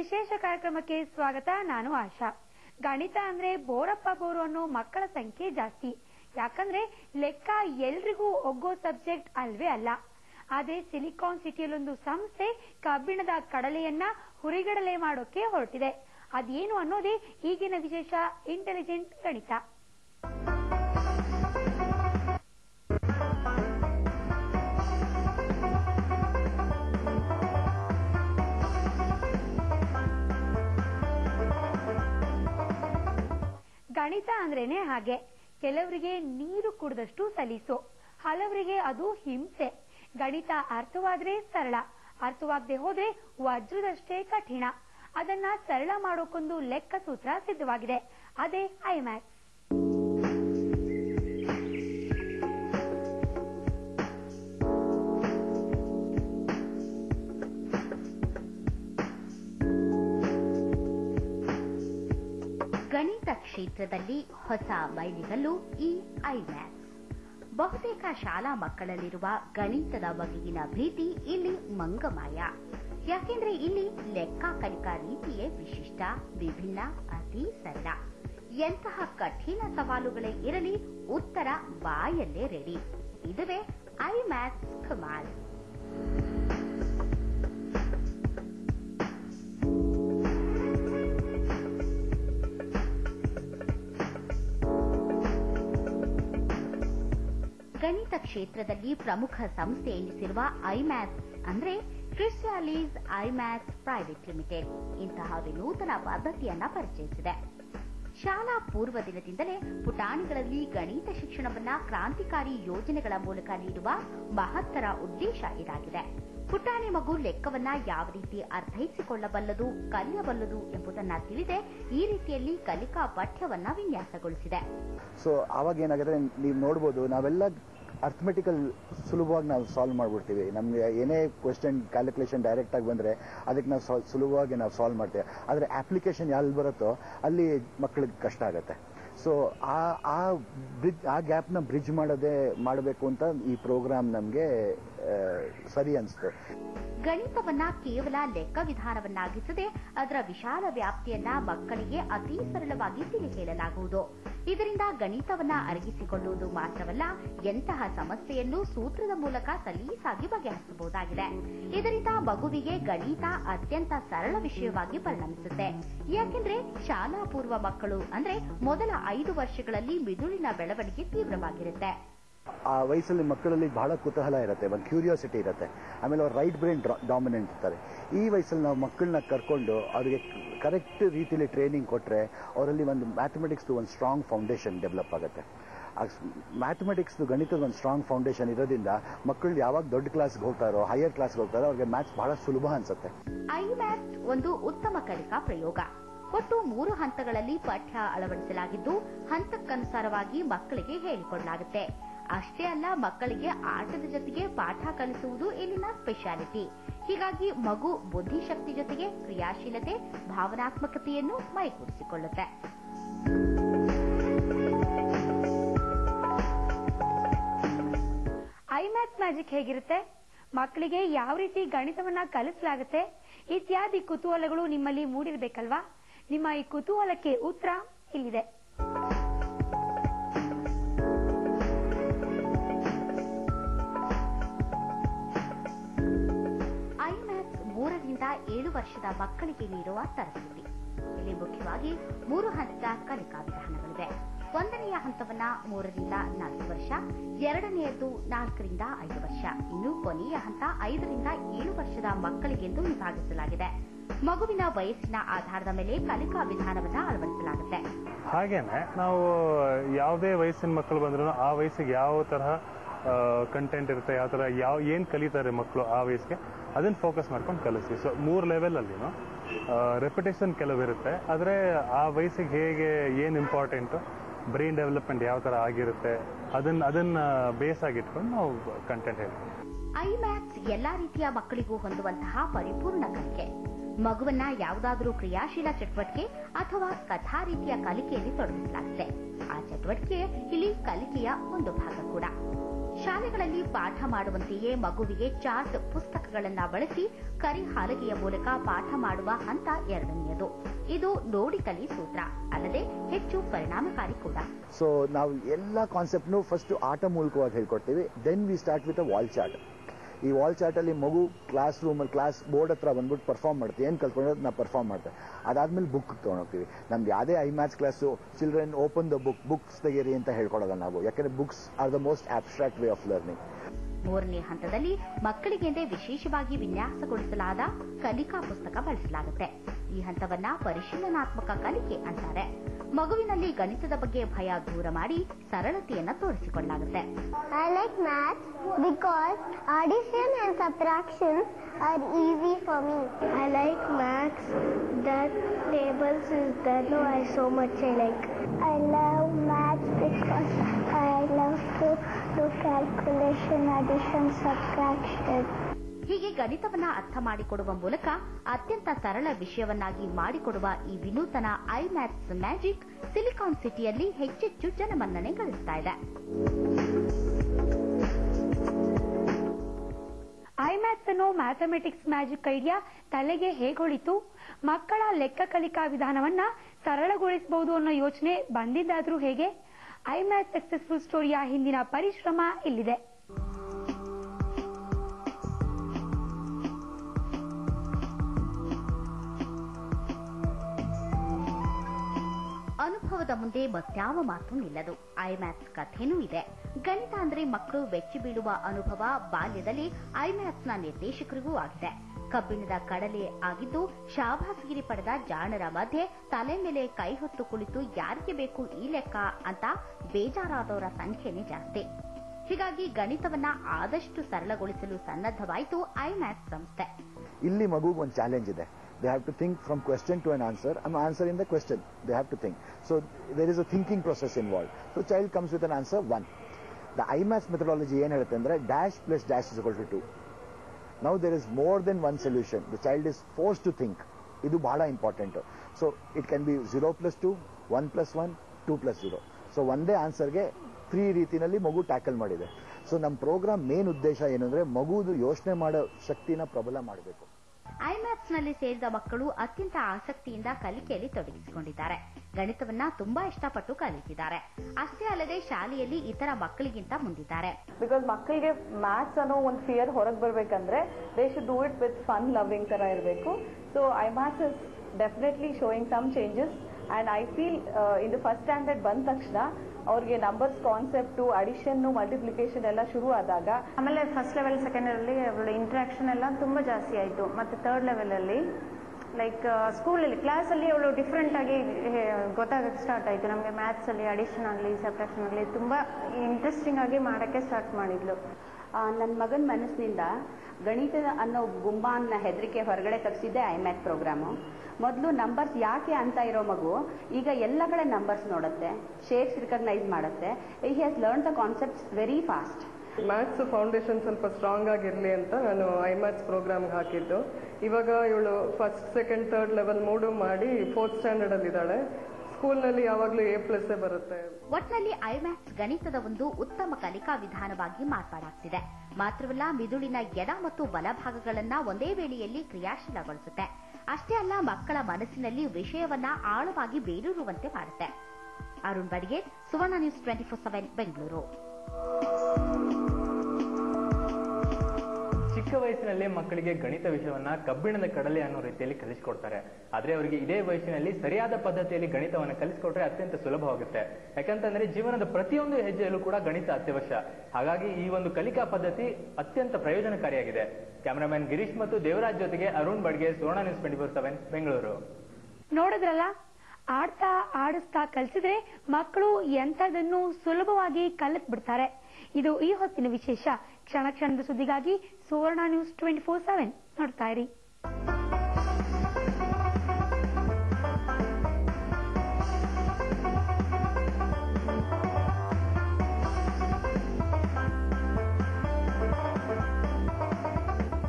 ವಿಶೇಷ ಕಾರ್ಯಕ್ರಮಕ್ಕೆ ಸ್ವಾಗತ ನಾನು ಆಶಾ ಗಣಿತ ಅಂದ್ರೆ ಬೋರಪ್ಪ ಬೋರು ಅನ್ನೋ ಮಕ್ಕಳ ಸಂಖ್ಯೆ ಜಾಸ್ತಿ ಯಾಕಂದ್ರೆ ಲೆಕ್ಕ ಎಲ್ರಿಗೂ ಒಗ್ಗೋ ಸಬ್ಜೆಕ್ಟ್ ಅಲ್ವೇ ಅಲ್ಲ ಆದ್ರೆ ಸಿಲಿಕಾನ್ ಸಿಟಿಯಲ್ಲೊಂದು ಸಂಸ್ಥೆ ಕಬ್ಬಿಣದ ಕಡಲೆಯನ್ನ ಹುರಿಗಡಲೆ ಮಾಡೋಕೆ ಹೊರಟಿದೆ ಅದೇನು ಅನ್ನೋದೇ ಈಗಿನ ವಿಶೇಷ ಇಂಟೆಲಿಜೆಂಟ್ ಗಣಿತ ಗಣಿತ ಅಂದ್ರೇನೆ ಹಾಗೆ ಕೆಲವರಿಗೆ ನೀರು ಕುಡಿದಷ್ಟು ಸಲೀಸು ಹಲವರಿಗೆ ಅದು ಹಿಂಸೆ ಗಣಿತ ಅರ್ಥವಾದ್ರೆ ಸರಳ ಅರ್ಥವಾಗದೆ ಹೋದ್ರೆ ವಜ್ರದಷ್ಟೇ ಕಠಿಣ ಅದನ್ನ ಸರಳ ಮಾಡೋಕೊಂದು ಲೆಕ್ಕ ಸೂತ್ರ ಸಿದ್ಧವಾಗಿದೆ ಅದೇ ಐಮ್ಯಾಕ್ಸ್ ಗಣಿತ ಕ್ಷೇತ್ರದಲ್ಲಿ ಹೊಸ ಮೈಲಿಗಲ್ಲು ಈ ಐಮ್ಯಾಕ್ಸ್ ಬಹುತೇಕ ಶಾಲಾ ಮಕ್ಕಳಲ್ಲಿರುವ ಗಣಿತದ ಬಗೆಗಿನ ಭೀತಿ ಇಲ್ಲಿ ಮಂಗಮಾಯ ಯಾಕೆಂದ್ರೆ ಇಲ್ಲಿ ಲೆಕ್ಕ ಕಲಿಕಾ ರೀತಿಯೇ ವಿಶಿಷ್ಟ ವಿಭಿನ್ನ ಅತಿ ಸರಳ ಎಂತಹ ಕಠಿಣ ಸವಾಲುಗಳೇ ಇರಲಿ ಉತ್ತರ ಬಾಯಲ್ಲೇ ರೆಡಿ ಇದುವೇ ಐಮ್ಯಾಕ್ಸ್ ಕಮಾಲ್ ಗಣಿತ ಕ್ಷೇತ್ರದಲ್ಲಿ ಪ್ರಮುಖ ಸಂಸ್ಥೆ ಎನಿಸಿರುವ ಐಮ್ಯಾಥ್ಸ್ ಅಂದ್ರೆ ಕ್ರಿಸ್ಟಾಲೀಸ್ ಐಮ್ಯಾಥ್ಸ್ ಪ್ರೈವೇಟ್ ಲಿಮಿಟೆಡ್ ಇಂತಹ ವಿನೂತನ ಪದ್ಧತಿಯನ್ನ ಪರಿಚಯಿಸಿದೆ ಶಾಲಾ ಪೂರ್ವ ದಿನದಿಂದಲೇ ಪುಟಾಣಿಗಳಲ್ಲಿ ಗಣಿತ ಶಿಕ್ಷಣವನ್ನ ಕ್ರಾಂತಿಕಾರಿ ಯೋಜನೆಗಳ ಮೂಲಕ ನೀಡುವ ಮಹತ್ತರ ಉದ್ದೇಶ ಇದಾಗಿದೆ ಪುಟಾಣಿ ಮಗು ಲೆಕ್ಕವನ್ನ ಯಾವ ರೀತಿ ಅರ್ಥೈಸಿಕೊಳ್ಳಬಲ್ಲದು ಕಲಿಯಬಲ್ಲದು ಎಂಬುದನ್ನ ತಿಳಿದೆ ಈ ರೀತಿಯಲ್ಲಿ ಕಲಿಕಾ ಪಠ್ಯವನ್ನ ವಿನ್ಯಾಸಗೊಳಿಸಿದೆ ಸೊ ಆವಾಗ ಏನಾಗುತ್ತೆ ನೀವು ನೋಡ್ಬೋದು ನಾವೆಲ್ಲ ಅರ್ಥಮೆಟಿಕಲ್ ಸುಲಭವಾಗಿ ನಾವು ಸಾಲ್ವ್ ಮಾಡ್ಬಿಡ್ತೀವಿ ನಮಗೆ ಏನೇ ಕ್ವೆಶನ್ ಕ್ಯಾಲ್ಕುಲೇಷನ್ ಡೈರೆಕ್ಟ್ ಆಗಿ ಬಂದ್ರೆ ಅದಕ್ಕೆ ನಾವು ಸಾಲ್- ಸುಲಭವಾಗಿ ನಾವು ಸಾಲ್ವ್ ಮಾಡ್ತೇವೆ ಆದರೆ ಅಪ್ಲಿಕೇಶನ್ ಎಲ್ಲಿ ಬರುತ್ತೋ ಅಲ್ಲಿ ಮಕ್ಕಳಿಗೆ ಕಷ್ಟ ಆಗುತ್ತೆ ಸೊ ಆ ಆ ಬ್ರಿಡ್ಜ್ ಆ ಗ್ಯಾಪ್ನ ಬ್ರಿಡ್ಜ್ ಮಾಡೋದೇ ಮಾಡಬೇಕು ಅಂತ ಈ ಪ್ರೋಗ್ರಾಮ್ ನಮಗೆ ಸರಿ ಅನಿಸ್ತು ಗಣಿತವನ್ನ ಕೇವಲ ಲೆಕ್ಕ ವಿಧಾನವನ್ನಾಗಿಸದೆ ಅದರ ವಿಶಾಲ ವ್ಯಾಪ್ತಿಯನ್ನ ಮಕ್ಕಳಿಗೆ ಅತಿ ಸರಳವಾಗಿ ತಿಳಿ ಹೇಳಲಾಗುವುದು ಇದರಿಂದ ಗಣಿತವನ್ನ ಅರಗಿಸಿಕೊಳ್ಳುವುದು ಮಾತ್ರವಲ್ಲ ಎಂತಹ ಸಮಸ್ಯೆಯನ್ನು ಸೂತ್ರದ ಮೂಲಕ ಸಲೀಸಾಗಿ ಬಗೆಹರಿಸಬಹುದಾಗಿದೆ ಇದರಿಂದ ಮಗುವಿಗೆ ಗಣಿತ ಅತ್ಯಂತ ಸರಳ ವಿಷಯವಾಗಿ ಪರಿಣಮಿಸುತ್ತೆ ಯಾಕೆಂದ್ರೆ ಶಾಲಾ ಪೂರ್ವ ಮಕ್ಕಳು ಅಂದ್ರೆ ಮೊದಲ ಐದು ವರ್ಷಗಳಲ್ಲಿ ಮಿದುಳಿನ ಬೆಳವಣಿಗೆ ತೀವ್ರವಾಗಿರುತ್ತೆ ಆ ವಯಸ್ಸಲ್ಲಿ ಮಕ್ಕಳಲ್ಲಿ ಬಹಳ ಕುತೂಹಲ ಇರುತ್ತೆ ಒಂದು ಕ್ಯೂರಿಯಾಸಿಟಿ ಇರುತ್ತೆ ಆಮೇಲೆ ಅವ್ರು ರೈಟ್ ಬ್ರೈನ್ ಡಾಮಿನೆಂಟ್ ಇರ್ತಾರೆ ಈ ವಯಸ್ಸಲ್ಲಿ ನಾವು ಮಕ್ಕಳನ್ನ ಕರ್ಕೊಂಡು ಅವರಿಗೆ ಕರೆಕ್ಟ್ ರೀತಿಯಲ್ಲಿ ಟ್ರೈನಿಂಗ್ ಕೊಟ್ಟರೆ ಅವರಲ್ಲಿ ಒಂದು ಮ್ಯಾಥಮೆಟಿಕ್ಸ್ದು ಒಂದು ಸ್ಟ್ರಾಂಗ್ ಫೌಂಡೇಶನ್ ಡೆವಲಪ್ ಆಗುತ್ತೆ ಮ್ಯಾಥಮೆಟಿಕ್ಸ್ ಗಣಿತದ ಒಂದು ಸ್ಟ್ರಾಂಗ್ ಫೌಂಡೇಶನ್ ಇರೋದ್ರಿಂದ ಮಕ್ಕಳು ಯಾವಾಗ ದೊಡ್ಡ ಕ್ಲಾಸ್ಗೆ ಹೋಗ್ತಾರೋ ಹೈಯರ್ ಕ್ಲಾಸ್ಗೆ ಹೋಗ್ತಾರೋ ಅವ್ರಿಗೆ ಮ್ಯಾಥ್ಸ್ ಬಹಳ ಸುಲಭ ಅನ್ಸುತ್ತೆ ಐಮ್ಯಾಥ್ಸ್ ಒಂದು ಉತ್ತಮ ಕಲಿಕಾ ಪ್ರಯೋಗ ಒಟ್ಟು ಮೂರು ಹಂತಗಳಲ್ಲಿ ಪಠ್ಯ ಅಳವಡಿಸಲಾಗಿದ್ದು ಹಂತಕ್ಕನುಸಾರವಾಗಿ ಮಕ್ಕಳಿಗೆ ಹೇಳಿಕೊಡಲಾಗುತ್ತೆ ಅಷ್ಟೇ ಅಲ್ಲ ಮಕ್ಕಳಿಗೆ ಆಟದ ಜೊತೆಗೆ ಪಾಠ ಕಲಿಸುವುದು ಇಲ್ಲಿನ ಸ್ಪೆಷಾಲಿಟಿ ಹೀಗಾಗಿ ಮಗು ಬುದ್ಧಿಶಕ್ತಿ ಜೊತೆಗೆ ಕ್ರಿಯಾಶೀಲತೆ ಭಾವನಾತ್ಮಕತೆಯನ್ನು ಮೈಗೂಡಿಸಿಕೊಳ್ಳುತ್ತೆ ಐಮ್ಯಾಥ್ಸ್ ಮ್ಯಾಜಿಕ್ ಹೇಗಿರುತ್ತೆ ಮಕ್ಕಳಿಗೆ ಯಾವ ರೀತಿ ಗಣಿತವನ್ನ ಕಲಿಸಲಾಗುತ್ತೆ ಇತ್ಯಾದಿ ಕುತೂಹಲಗಳು ನಿಮ್ಮಲ್ಲಿ ಮೂಡಿರ್ಬೇಕಲ್ವಾ ನಿಮ್ಮ ಈ ಕುತೂಹಲಕ್ಕೆ ಉತ್ತರ ಇಲ್ಲಿದೆ ಐಮ್ಯಾಥ್ಸ್ ಮೂರರಿಂದ ಏಳು ವರ್ಷದ ಮಕ್ಕಳಿಗೆ ನೀಡುವ ತರಬೇತಿ ಇಲ್ಲಿ ಮುಖ್ಯವಾಗಿ ಮೂರು ಹಂತದ ಕಲಿಕಾ ವಿಧಾನಗಳಿವೆ ಒಂದನೆಯ ಹಂತವನ್ನ ಮೂರರಿಂದ ನಾಲ್ಕು ವರ್ಷ ಎರಡನೆಯದ್ದು ನಾಲ್ಕರಿಂದ ಐದು ವರ್ಷ ಇನ್ನು ಕೊನೆಯ ಹಂತ ಐದರಿಂದ ಏಳು ವರ್ಷದ ಮಕ್ಕಳಿಗೆಂದು ವಿಭಾಗಿಸಲಾಗಿದೆ ಮಗುವಿನ ವಯಸ್ಸಿನ ಆಧಾರದ ಮೇಲೆ ಕಲಿಕಾ ವಿಧಾನವನ್ನ ಅಳವಡಿಸಲಾಗುತ್ತೆ ಹಾಗೇನೆ ನಾವು ಯಾವುದೇ ವಯಸ್ಸಿನ ಮಕ್ಕಳು ಬಂದ್ರು ಆ ವಯಸ್ಸಿಗೆ ಯಾವ ತರಹ ಕಂಟೆಂಟ್ ಇರುತ್ತೆ ಯಾವ ತರ ಯಾವ ಏನ್ ಕಲಿತಾರೆ ಮಕ್ಕಳು ಆ ವಯಸ್ಸಿಗೆ ಅದನ್ನ ಫೋಕಸ್ ಮಾಡ್ಕೊಂಡು ಕಲಿಸಿ ಸೊ ಮೂರ್ ಲೆವೆಲ್ ಅಲ್ಲಿನೂ ರೆಪಿಟೇಷನ್ ಕೆಲವಿರುತ್ತೆ ಆದ್ರೆ ಆ ವಯಸ್ಸಿಗೆ ಹೇಗೆ ಏನ್ ಇಂಪಾರ್ಟೆಂಟ್ ಬ್ರೈನ್ ಡೆವಲಪ್ಮೆಂಟ್ ಯಾವ ತರ ಆಗಿರುತ್ತೆ ಅದನ್ನ ಅದನ್ನ ಬೇಸ್ ಆಗಿಟ್ಕೊಂಡು ನಾವು ಕಂಟೆಂಟ್ ಹೇಳ್ತೀವಿ ಐಮ್ಯಾಥ್ಸ್ ಎಲ್ಲಾ ರೀತಿಯ ಮಕ್ಕಳಿಗೂ ಹೊಂದುವಂತಹ ಪರಿಪೂರ್ಣ ಕಲಿಕೆ ಮಗುವನ್ನ ಯಾವುದಾದ್ರೂ ಕ್ರಿಯಾಶೀಲ ಚಟುವಟಿಕೆ ಅಥವಾ ಕಥಾ ರೀತಿಯ ಕಲಿಕೆಯಲ್ಲಿ ತೊಡಗಿಸಲಾಗಿದೆ ಆ ಚಟುವಟಿಕೆ ಇಲ್ಲಿ ಕಲಿಕೆಯ ಒಂದು ಭಾಗ ಕೂಡ ಶಾಲೆಗಳಲ್ಲಿ ಪಾಠ ಮಾಡುವಂತೆಯೇ ಮಗುವಿಗೆ ಚಾರ್ಟ್ ಪುಸ್ತಕಗಳನ್ನ ಬಳಸಿ ಕರಿ ಹಾಲಗೆಯ ಮೂಲಕ ಪಾಠ ಮಾಡುವ ಹಂತ ಎರಡನೆಯದು ಇದು ನೋಡಿ ಕಲಿ ಸೂತ್ರ ಅಲ್ಲದೆ ಹೆಚ್ಚು ಪರಿಣಾಮಕಾರಿ ಕೂಡ ಸೊ ನಾವು ಎಲ್ಲ ಕಾನ್ಸೆಪ್ಟ್ನು ಫಸ್ಟ್ ಆಟ ಮೂಲಕವಾಗಿ ಹೇಳ್ಕೊಡ್ತೀವಿ then we start with a wall chart ಈ ವಾಲ್ ಚಾರ್ಟ್ ಅಲ್ಲಿ ಮಗು ಕ್ಲಾಸ್ ರೂಮಲ್ಲಿ ಕ್ಲಾಸ್ ಬೋರ್ಡ್ ಹತ್ರ ಬಂದ್ಬಿಟ್ಟು ಪರ್ಫಾರ್ಮ್ ಮಾಡ್ತೀವಿ ಏನು ಕಲ್ತ್ಕೊಂಡ್ರೆ ನಾವು ಪರ್ಫಾರ್ಮ್ ಮಾಡ್ತೇವೆ ಅದಾದ್ಮೇಲೆ ಬುಕ್ ತೊಗೊಂಡೋಗ್ತೀವಿ ನಮ್ಗೆ ಯಾವುದೇ I maths class children open the book books ತೆಗೀರಿ ಅಂತ ಹೇಳ್ಕೊಡೋಲ್ಲ ನಾವು ಯಾಕಂದ್ರೆ books are the most abstract way of learning ಮೂರನೇ ಹಂತದಲ್ಲಿ ಮಕ್ಕಳಿಗೆಂದೇ ವಿಶೇಷವಾಗಿ ವಿನ್ಯಾಸಗೊಳಿಸಲಾದ ಕಲಿಕಾ ಪುಸ್ತಕ ಬಳಸಲಾಗುತ್ತೆ ಈ ಹಂತವನ್ನ ಪರಿಶೀಲನಾತ್ಮಕ ಕಲಿಕೆ ಅಂತಾರೆ ಮಗುವಿನಲ್ಲಿ ಗಣಿತದ ಬಗ್ಗೆ ಭಯ ದೂರ ಮಾಡಿ ಸರಳತೆಯನ್ನ ತೋರಿಸಿಕೊಳ್ಳಲಾಗುತ್ತೆ I like maths because addition and subtraction are easy for me. I like maths. That tables is there. No, I so much I like. I love maths because I love to do calculation, addition, subtraction. ಹೀಗೆ ಗಣಿತವನ್ನ ಅರ್ಥ ಮಾಡಿಕೊಡುವ ಮೂಲಕ ಅತ್ಯಂತ ಸರಳ ವಿಷಯವನ್ನಾಗಿ ಮಾಡಿಕೊಡುವ ಈ ವಿನೂತನ I maths magic silicon ಸಿಟಿಯಲ್ಲಿ ಹೆಚ್ಚೆಚ್ಚು ಜನಮನ್ನಣೆ ಗಳಿಸ್ತಾ ಇದೆ ಐ ಮ್ಯಾಥ್ಸ್ ಅನ್ನೋ ಮ್ಯಾಥಮೆಟಿಕ್ಸ್ ಮ್ಯಾಜಿಕ್ ಐಡಿಯಾ ತಲೆಗೆ ಹೇಗೊಳಿತು ಮಕ್ಕಳ ಲೆಕ್ಕ ಕಲಿಕಾ ವಿಧಾನವನ್ನ ಸರಳಗೊಳಿಸಬಹುದು ಅನ್ನೋ ಯೋಚನೆ ಬಂದಿದ್ದಾದ್ರೂ ಹೇಗೆ ಐ ಮ್ಯಾಥ್ಸ್ ಸಕ್ಸಸ್ಫುಲ್ ಸ್ಟೋರಿಯ ಹಿಂದಿನ ಪರಿಶ್ರಮ ಇಲ್ಲಿದೆ ಅನುಭವದ ಮುಂದೆ ಮತ್ಯಾವ ಮಾತು ನಿಲ್ಲದು ಐ ಮ್ಯಾಥ್ಸ್ ಕಥೆನೂ ಇದೆ ಗಣಿತ ಅಂದ್ರೆ ಮಕ್ಕಳು ಬೆಚ್ಚಿ ಬೀಳುವ ಅನುಭವ ಬಾಲ್ಯದಲ್ಲಿ ಐ ಮ್ಯಾಥ್ಸ್ ನ ನಿರ್ದೇಶಕರಿಗೂ ಆಗಿದೆ ಕಬ್ಬಿಣದ ಕಡಲೆ ಆಗಿದ್ದು ಶಾಬಾಸ್ಗಿರಿ ಪಡೆದ ಜಾಣರ ಮಧ್ಯೆ ತಲೆ ಮೇಲೆ ಕೈ ಹೊತ್ತು ಕುಳಿತು ಯಾರಿಗೆ ಬೇಕು ಈ ಲೆಕ್ಕ ಅಂತ ಬೇಜಾರಾದವರ ಸಂಖ್ಯೆನೇ ಜಾಸ್ತಿ ಹೀಗಾಗಿ ಗಣಿತವನ್ನ ಆದಷ್ಟು ಸರಳಗೊಳಿಸಲು ಸನ್ನದ್ಧವಾಯಿತು ಐ ಮ್ಯಾಥ್ಸ್ ಸಂಸ್ಥೆ ಇಲ್ಲಿ ಮಗುಗೆ ಒಂದು ಚಾಲೆಂಜ್ ಇದೆ they have to think from question to an answer an answer in the question they have to think so there is a thinking process involve so child comes with an answer one the I maths methodology ಏನು ಹೇಳುತ್ತೆ ಅಂದ್ರೆ dash plus dash is two two now there is more than one solution the child is force to think ಇದು ಬಹಳ important so it can be zero plus two one plus one two plus zero so ಒಂದೇ ಆನ್ಸರ್ಗೆ three ರೀತಿನಲ್ಲಿ ಮಗು tackle ಮಾಡಿದೆ so ನಮ್ಮ program main ಉದ್ದೇಶ ಏನಂದ್ರೆ ಮಗುದು ಯೋಚನೆ ಮಾಡೋ ಶಕ್ತಿನ ಪ್ರಬಲ ಮಾಡಬೇಕು ಐ ಮ್ಯಾಥ್ಸ್ ನಲ್ಲಿ ಸೇರಿದ ಮಕ್ಕಳು ಅತ್ಯಂತ ಆಸಕ್ತಿಯಿಂದ ಕಲಿಕೆಯಲ್ಲಿ ತೊಡಗಿಸಿಕೊಂಡಿದ್ದಾರೆ ಗಣಿತವನ್ನ ತುಂಬಾ ಇಷ್ಟಪಟ್ಟು ಕಲಿತಿದ್ದಾರೆ ಅಷ್ಟೇ ಅಲ್ಲದೆ ಶಾಲೆಯಲ್ಲಿ ಇತರ ಮಕ್ಕಳಿಗಿಂತ ಮುಂದಿದ್ದಾರೆ ಬಿಕಾಸ್ ಮಕ್ಕಳಿಗೆ ಮ್ಯಾಥ್ಸ್ ಅನ್ನೋ ಒಂದು ಫಿಯರ್ ಹೊರಗೆ ಬರಬೇಕಂದ್ರೆ they should do it with fun loving ಥರ ಇರಬೇಕು so I maths is definitely showing some changes and I feel ಇದು ಫಸ್ಟ್ ಸ್ಟ್ಯಾಂಡರ್ಡ್ ಬಂದ ತಕ್ಷಣ ಅವ್ರಿಗೆ ನಂಬರ್ಸ್ ಕಾನ್ಸೆಪ್ಟು ಅಡಿಷನ್ನು ಮಲ್ಟಿಪ್ಲಿಕೇಶನ್ ಎಲ್ಲ ಶುರು ಆದಾಗ ಆಮೇಲೆ ಫಸ್ಟ್ ಲೆವೆಲ್ ಸೆಕೆಂಡ್ ಅಲ್ಲಿ ಅವಳ ಇಂಟ್ರಾಕ್ಷನ್ ಎಲ್ಲ ತುಂಬಾ ಜಾಸ್ತಿ ಆಯಿತು ಮತ್ತೆ ಥರ್ಡ್ ಲೆವೆಲಲ್ಲಿ ಲೈಕ್ ಸ್ಕೂಲಲ್ಲಿ ಕ್ಲಾಸಲ್ಲಿ ಅವಳು ಡಿಫ್ರೆಂಟ್ ಆಗಿ ಗೊತ್ತಾಗಕ್ಕೆ ಸ್ಟಾರ್ಟ್ ಆಯಿತು ನಮಗೆ ಮ್ಯಾಥ್ಸಲ್ಲಿ ಅಡಿಷನ್ ಆಗಲಿ ಸಬ್ಟ್ರಾಕ್ಷನ್ ಆಗಲಿ ತುಂಬ ಇಂಟ್ರೆಸ್ಟಿಂಗ್ ಆಗಿ ಮಾಡೋಕ್ಕೆ ಸ್ಟಾರ್ಟ್ ಮಾಡಿದ್ಲು ನನ್ನ ಮಗನ ಮನಸ್ಸಿನಿಂದ ಗಣಿತ ಅನ್ನೋ ಗುಂಬಾನ್ನ ಹೆದರಿಕೆ ಹೊರಗಡೆ ತಪ್ಪಿಸಿದ್ದೆ ಐ ಮ್ಯಾಥ್ ಪ್ರೋಗ್ರಾಮು ಮೊದಲು ನಂಬರ್ಸ್ ಯಾಕೆ ಅಂತ ಇರೋ ಮಗು ಈಗ ಎಲ್ಲ ಕಡೆ ನಂಬರ್ಸ್ ನೋಡುತ್ತೆ ಶೇಪ್ಸ್ ರಿಕಗ್ನೈಸ್ ಮಾಡುತ್ತೆ he has learn the concepts very fast maths foundation ಸ್ವಲ್ಪ ಸ್ಟ್ರಾಂಗ್ ಆಗಿರಲಿ ಅಂತ ನಾನು ಐ ಮ್ಯಾಥ್ಸ್ ಪ್ರೋಗ್ರಾಮ್ಗೆ ಹಾಕಿದ್ದು ಇವಾಗ ಇವಳು ಫಸ್ಟ್ ಸೆಕೆಂಡ್ ಥರ್ಡ್ ಲೆವೆಲ್ ಮೂಡು ಮಾಡಿ ಫೋರ್ತ್ ಸ್ಟ್ಯಾಂಡರ್ಡ್ ಅಲ್ಲಿ ಇದ್ದಾಳೆ ಸ್ಕೂಲ್ನಲ್ಲಿ ಯಾವಾಗಲೂ ಎ ಪ್ಲಸ್ ಬರುತ್ತೆ ಒಟ್ನಲ್ಲಿ ಐ ಮ್ಯಾಥ್ಸ್ ಗಣಿತದ ಒಂದು ಉತ್ತಮ ಕಲಿಕಾ ವಿಧಾನವಾಗಿ ಮಾರ್ಪಾಡಾಗ್ತಿದೆ ಮಾತ್ರವಲ್ಲ ಮಿದುಳಿನ ಎಡ ಮತ್ತು ಬಲಭಾಗಗಳನ್ನ ಒಂದೇ ವೇಳೆಯಲ್ಲಿ ಕ್ರಿಯಾಶೀಲಗೊಳಿಸುತ್ತೆ ಅಷ್ಟೇ ಅಲ್ಲ ಮಕ್ಕಳ ಮನಸ್ಸಿನಲ್ಲಿ ವಿಷಯವನ್ನ ಆಳವಾಗಿ ಬೇರೂರುವಂತೆ ಮಾಡುತ್ತೆ Arun Badige Suvarna news twenty four seven Bengaluru ಚಿಕ್ಕ ವಯಸ್ಸಿನಲ್ಲಿ ಮಕ್ಕಳಿಗೆ ಗಣಿತ ವಿಷಯವನ್ನ ಕಬ್ಬಿಣದ ಕಡಲೆ ಅನ್ನೋ ರೀತಿಯಲ್ಲಿ ಕಲಿಸ್ಕೊಡ್ತಾರೆ ಆದ್ರೆ ಅವರಿಗೆ ಇದೇ ವಯಸ್ಸಿನಲ್ಲಿ ಸರಿಯಾದ ಪದ್ಧತಿಯಲ್ಲಿ ಗಣಿತವನ್ನ ಕಲಿಸ್ಕೊಟ್ರೆ ಅತ್ಯಂತ ಸುಲಭವಾಗುತ್ತೆ ಯಾಕಂತಂದ್ರೆ ಜೀವನದ ಪ್ರತಿಯೊಂದು ಹೆಜ್ಜೆಯಲ್ಲೂ ಕೂಡ ಗಣಿತ ಅತ್ಯವಶ್ಯ ಹಾಗಾಗಿ ಈ ಒಂದು ಕಲಿಕಾ ಪದ್ಧತಿ ಅತ್ಯಂತ ಪ್ರಯೋಜನಕಾರಿಯಾಗಿದೆ ಕ್ಯಾಮರಾಮನ್ ಗಿರೀಶ್ ಮತ್ತು ದೇವರಾಜ್ ಜೊತೆಗೆ Arun Badige Suvarna news twenty four seven Bengaluru ನೋಡಿದ್ರಲ್ಲ ಆಡ್ತಾ ಆಡಿಸ್ತಾ ಕಲಿಸಿದ್ರೆ ಮಕ್ಕಳು ಎಂಥದನ್ನು ಸುಲಭವಾಗಿ ಕಲಿತ್ ಬಿಡ್ತಾರೆ ಇದು ಈ ಹೊತ್ತಿನ ವಿಶೇಷ ಕ್ಷಣ ಕ್ಷಣದ ಸುದ್ದಿಗಾಗಿ Suvarna news twenty four seven ನೋಡ್ತಾ ಇರಿ